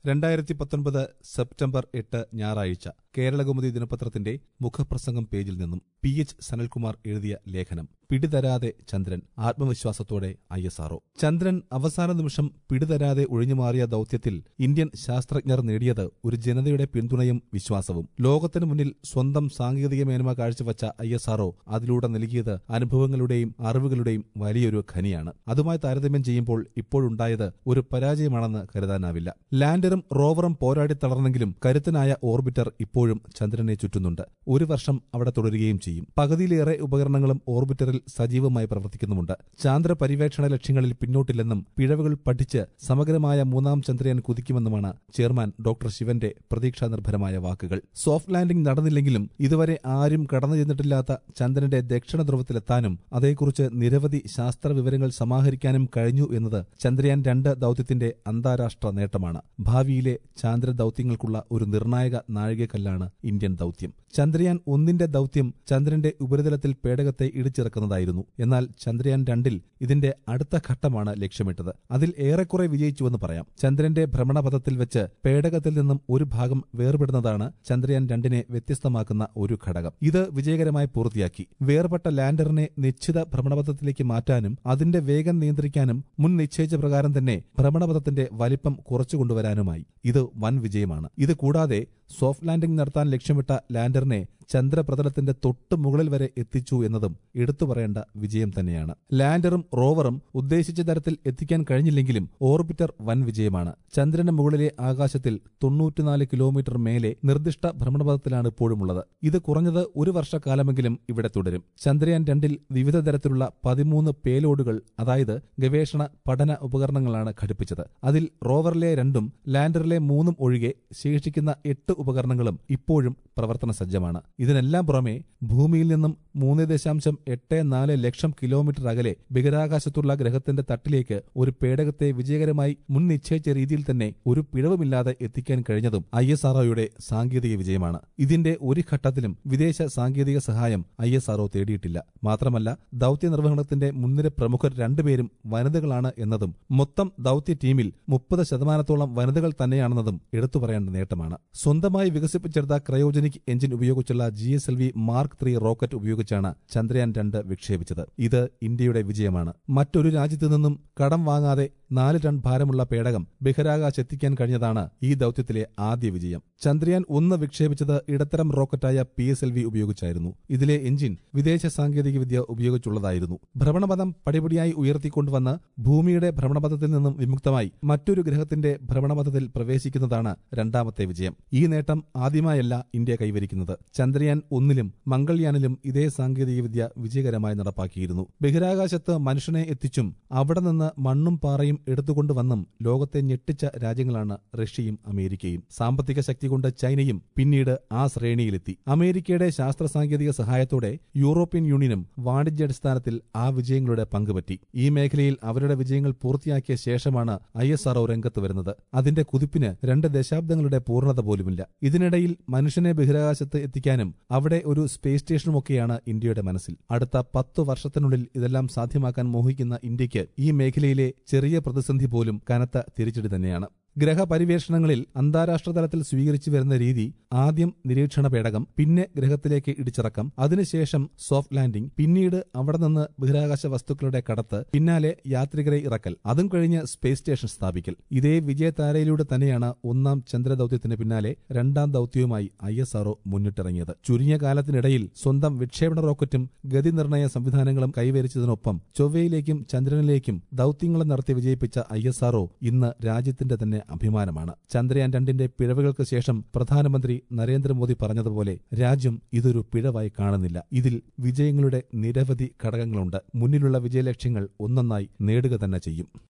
രണ്ടായിരത്തി പത്തൊൻപത് സെപ്റ്റംബർ എട്ട് ഞായറാഴ്ച കേരളകൗമുദി ദിനപത്രത്തിന്റെ മുഖപ്രസംഗം പേജിൽ നിന്നും പി എച്ച് സനൽകുമാർ എഴുതിയ ലേഖനം പിടിതരാതെ ചന്ദ്രൻ ആത്മവിശ്വാസത്തോടെ ഐ എസ് ആർഒ ചന്ദ്രൻ അവസാന നിമിഷം പിടിതരാതെ ഒഴിഞ്ഞുമാറിയ ദൌത്യത്തിൽ ഇന്ത്യൻ ശാസ്ത്രജ്ഞർ നേടിയത് ഒരു ജനതയുടെ പിന്തുണയും വിശ്വാസവും ലോകത്തിനു മുന്നിൽ സ്വന്തം സാങ്കേതിക മേന്മ കാഴ്ചവച്ച ഐ എസ് ആർഒ അതിലൂടെ നൽകിയത് അനുഭവങ്ങളുടെയും അറിവുകളുടെയും വലിയൊരു ഖനിയാണ് അതുമായി താരതമ്യം ചെയ്യുമ്പോൾ ഇപ്പോഴുണ്ടായത് ഒരു പരാജയമാണെന്ന് കരുതാനാവില്ല ലാൻഡറും റോവറും പോരാടി തളർന്നെങ്കിലും കരുത്തനായ ഓർബിറ്റർ ഇപ്പോഴും ചന്ദ്രനെ ചുറ്റുന്നുണ്ട് ഒരു വർഷം അവിടെ തുടരുകയും ചെയ്യും പകുതിയിലേറെ ഉപകരണങ്ങളും ഓർബിറ്ററിൽ സജീവമായി പ്രവർത്തിക്കുന്നുമുണ്ട് ചാന്ദ്ര പര്യവേക്ഷണ ലക്ഷ്യങ്ങളിൽ പിന്നോട്ടില്ലെന്നും പിഴവുകൾ പഠിച്ച് സമഗ്രമായ മൂന്നാം ചന്ദ്രയാൻ കുതിക്കുമെന്നുമാണ് ചെയർമാൻ ഡോക്ടർ ശിവന്റെ പ്രതീക്ഷാ നിർഭരമായ വാക്കുകൾ സോഫ്റ്റ് ലാൻഡിംഗ് നടന്നില്ലെങ്കിലും ഇതുവരെ ആരും കടന്നു ചെന്നിട്ടില്ലാത്ത ചന്ദ്രന്റെ ദക്ഷിണ ധ്രുവത്തിലെത്താനും അതേക്കുറിച്ച് നിരവധി ശാസ്ത്ര വിവരങ്ങൾ സമാഹരിക്കാനും കഴിഞ്ഞു എന്നത് ചന്ദ്രയാൻ രണ്ട് ദൌത്യത്തിന്റെ അന്താരാഷ്ട്ര നേട്ടമാണ് ഭാവിയിലെ ചാന്ദ്ര ദൌത്യങ്ങൾക്കുള്ള ഒരു നിർണായക നാഴികക്കല്ലാണ് ഇന്ത്യൻ ദൌത്യം ചന്ദ്രയാൻ ഒന്നിന്റെ ദൌത്യം ചന്ദ്രന്റെ ഉപരിതലത്തിൽ പേടകത്തെ ഇടിച്ചിറക്കുന്നതായിരുന്നു എന്നാൽ ചന്ദ്രയാൻ രണ്ടിൽ ഇതിന്റെ അടുത്ത ഘട്ടമാണ് ലക്ഷ്യമിട്ടത് അതിൽ ഏറെക്കുറെ വിജയിച്ചുവെന്ന് പറയാം ചന്ദ്രന്റെ ഭ്രമണപഥത്തിൽ വെച്ച് പേടകത്തിൽ നിന്നും ഒരു ഭാഗം വേർപെടുന്നതാണ് ചന്ദ്രയാൻ രണ്ടിനെ വ്യത്യസ്തമാക്കുന്ന ഒരു ഘടകം ഇത് വിജയകരമായി പൂർത്തിയാക്കി വേർപെട്ട ലാൻഡറിനെ നിശ്ചിത ഭ്രമണപഥത്തിലേക്ക് മാറ്റാനും അതിന്റെ വേഗം നിയന്ത്രിക്കാനും മുൻ നിശ്ചയിച്ച പ്രകാരം തന്നെ ഭ്രമണപഥത്തിന്റെ വലിപ്പം കുറച്ചുകൊണ്ടുവരാനുമായി ഇത് വൻ വിജയമാണ് ഇത് കൂടാതെ സോഫ്റ്റ് ലാൻഡിംഗ് നടത്താൻ ലക്ഷ്യമിട്ട ലാൻഡറിനെ ചന്ദ്രപ്രതലത്തിന്റെ തൊട്ട് മുകളിൽ വരെ എത്തിച്ചു എന്നതും എടുത്തു പറയേണ്ട വിജയം തന്നെയാണ് ലാൻഡറും റോവറും ഉദ്ദേശിച്ച തരത്തിൽ എത്തിക്കാൻ കഴിഞ്ഞില്ലെങ്കിലും ഓർബിറ്റർ വൻ വിജയമാണ് ചന്ദ്രന് മുകളിലെ ആകാശത്തിൽ തൊണ്ണൂറ്റിനാല് കിലോമീറ്റർ മേലെ നിർദ്ദിഷ്ട ഭ്രമണപഥത്തിലാണ് ഇപ്പോഴുമുള്ളത് ഇത് കുറഞ്ഞത് ഒരു വർഷക്കാലമെങ്കിലും ഇവിടെ തുടരും ചന്ദ്രയാൻ രണ്ടിൽ വിവിധ തരത്തിലുള്ള പതിമൂന്ന് പേലോഡുകൾ അതായത് ഗവേഷണ പഠന ഉപകരണങ്ങളാണ് ഘടിപ്പിച്ചത് അതിൽ റോവറിലെ രണ്ടും ലാൻഡറിലെ മൂന്നും ഒഴികെ ശേഷിക്കുന്ന എട്ട് ഉപകരണങ്ങളും ഇപ്പോഴും പ്രവർത്തന സജ്ജമാണ് ഇതിനെല്ലാം പുറമെ ഭൂമിയിൽ നിന്നും മൂന്ന് ദശാംശം എട്ട് നാല് ലക്ഷം കിലോമീറ്റർ അകലെ ബഹിരാകാശത്തുള്ള ഗ്രഹത്തിന്റെ തട്ടിലേക്ക് ഒരു പേടകത്തെ വിജയകരമായി മുൻ നിശ്ചയിച്ച രീതിയിൽ തന്നെ ഒരു പിഴവുമില്ലാതെ എത്തിക്കാൻ കഴിഞ്ഞതും ഐ എസ് ആർഒയുടെ സാങ്കേതിക വിജയമാണ് ഇതിന്റെ ഒരു ഘട്ടത്തിലും വിദേശ സാങ്കേതിക സഹായം ഐ എസ് ആർഒ തേടിയിട്ടില്ല മാത്രമല്ല ദൌത്യ നിർവഹണത്തിന്റെ മുൻനിര പ്രമുഖർ രണ്ടുപേരും വനിതകളാണ് എന്നതും മൊത്തം ദൌത്യ ടീമിൽ മുപ്പത് ശതമാനത്തോളം വനിതകൾ തന്നെയാണെന്നതും എടുത്തു പറയേണ്ട നേട്ടമാണ് സ്വന്തമായി വികസിപ്പിച്ചെടുത്ത ക്രയോജനിക് എഞ്ചിൻ ഉപയോഗിച്ചുള്ള G S L V mark three rocket ഉപയോഗിച്ചാണ് ചന്ദ്രയാൻ രണ്ട് വിക്ഷേപിച്ചത് ഇത് ഇന്ത്യയുടെ വിജയമാണ് മറ്റൊരു രാജ്യത്തു നിന്നും കടം വാങ്ങാതെ നാല് ടൺ ഭാരമുള്ള പേടകം ബഹിരാകാശെത്തിക്കാൻ കഴിഞ്ഞതാണ് ഈ ദൌത്യത്തിലെ ആദ്യ വിജയം ചന്ദ്രയാൻ ഒന്ന് വിക്ഷേപിച്ചത് ഇടത്തരം റോക്കറ്റായ പി എസ് എൽ വി ഉപയോഗിച്ചായിരുന്നു ഇതിലെ എഞ്ചിൻ വിദേശ സാങ്കേതികവിദ്യ ഉപയോഗിച്ചുള്ളതായിരുന്നു ഭ്രമണപഥം പടിപടിയായി ഉയർത്തിക്കൊണ്ടുവന്ന് ഭൂമിയുടെ ഭ്രമണപഥത്തിൽ നിന്നും വിമുക്തമായി മറ്റൊരു ഗ്രഹത്തിന്റെ ഭ്രമണപഥത്തിൽ പ്രവേശിക്കുന്നതാണ് രണ്ടാമത്തെ വിജയം ഈ നേട്ടം ആദ്യമായല്ല ഇന്ത്യ കൈവരിക്കുന്നത് ചന്ദ്രയാൻ ഒന്നിലും മംഗൾയാനിലും ഇതേ സാങ്കേതികവിദ്യ വിജയകരമായി നടപ്പാക്കിയിരുന്നു ബഹിരാകാശത്ത് മനുഷ്യനെ എത്തിച്ചും അവിടെ നിന്ന് മണ്ണും പാറയും എടുത്തുകൊണ്ടുവന്നും ലോകത്തെ ഞെട്ടിച്ച രാജ്യങ്ങളാണ് റഷ്യയും അമേരിക്കയും സാമ്പത്തിക ശക്തി കൊണ്ട് ചൈനയും പിന്നീട് ആ ശ്രേണിയിലെത്തി അമേരിക്കയുടെ ശാസ്ത്ര സാങ്കേതിക സഹായത്തോടെ യൂറോപ്യൻ യൂണിയനും വാണിജ്യാടിസ്ഥാനത്തിൽ ആ വിജയങ്ങളുടെ പങ്കുപറ്റി ഈ മേഖലയിൽ അവരുടെ വിജയങ്ങൾ പൂർത്തിയാക്കിയ ശേഷമാണ് ഐ എസ് ആർഒ രംഗത്ത് വരുന്നത് അതിന്റെ കുതിപ്പിന് രണ്ട് ദശാബ്ദങ്ങളുടെ പൂർണ്ണത പോലുമില്ല ഇതിനിടയിൽ മനുഷ്യനെ ബഹിരാകാശത്ത് എത്തിക്കാനും അവിടെ ഒരു സ്പേസ് സ്റ്റേഷനുമൊക്കെയാണ് ഇന്ത്യയുടെ മനസ്സിൽ അടുത്ത പത്തു വർഷത്തിനുള്ളിൽ ഇതെല്ലാം സാധ്യമാക്കാൻ മോഹിക്കുന്ന ഇന്ത്യക്ക് ഈ മേഖലയിലെ ചെറിയ പ്രതിസന്ധി പോലും കനത്ത തിരിച്ചടി തന്നെയാണ് ഗ്രഹപരിവേഷണങ്ങളിൽ അന്താരാഷ്ട്ര തലത്തിൽ സ്വീകരിച്ചു വരുന്ന രീതി ആദ്യം നിരീക്ഷണ പേടകം പിന്നെ ഗ്രഹത്തിലേക്ക് ഇടിച്ചിറക്കം അതിനുശേഷം സോഫ്റ്റ് ലാൻഡിംഗ് പിന്നീട് അവിടെ നിന്ന് ബഹിരാകാശ വസ്തുക്കളുടെ കടത്ത് പിന്നാലെ യാത്രികരെ ഇറക്കൽ അതും കഴിഞ്ഞ് സ്പേസ് സ്റ്റേഷൻ സ്ഥാപിക്കൽ ഇതേ വിജയതാരയിലൂടെ തന്നെയാണ് ഒന്നാം ചന്ദ്രദൌത്യത്തിന് പിന്നാലെ രണ്ടാം ദൌത്യവുമായി ഐ എസ് ആർഒ മുന്നിട്ടിറങ്ങിയത് ചുരുങ്ങിയ കാലത്തിനിടയിൽ സ്വന്തം വിക്ഷേപണ റോക്കറ്റും ഗതി നിർണയ സംവിധാനങ്ങളും കൈവരിച്ചതിനൊപ്പം ചൊവ്വയിലേക്കും ചന്ദ്രനിലേക്കും ദൌത്യങ്ങളും നടത്തി വിജയിപ്പിച്ച ഐ എസ് ആർഒ ഇന്ന് രാജ്യത്തിന്റെ തന്നെ അഭിമാനമാണ് ചന്ദ്രയാൻ രണ്ടിന്റെ പിഴവുകൾക്ക് ശേഷം പ്രധാനമന്ത്രി നരേന്ദ്രമോദി പറഞ്ഞതുപോലെ രാജ്യം ഇതൊരു പിഴവായി കാണുന്നില്ല ഇതിൽ വിജയങ്ങളുടെ നിരവധി ഘടകങ്ങളുണ്ട് മുന്നിലുള്ള വിജയലക്ഷ്യങ്ങൾ ഒന്നൊന്നായി നേടുക തന്നെ ചെയ്യും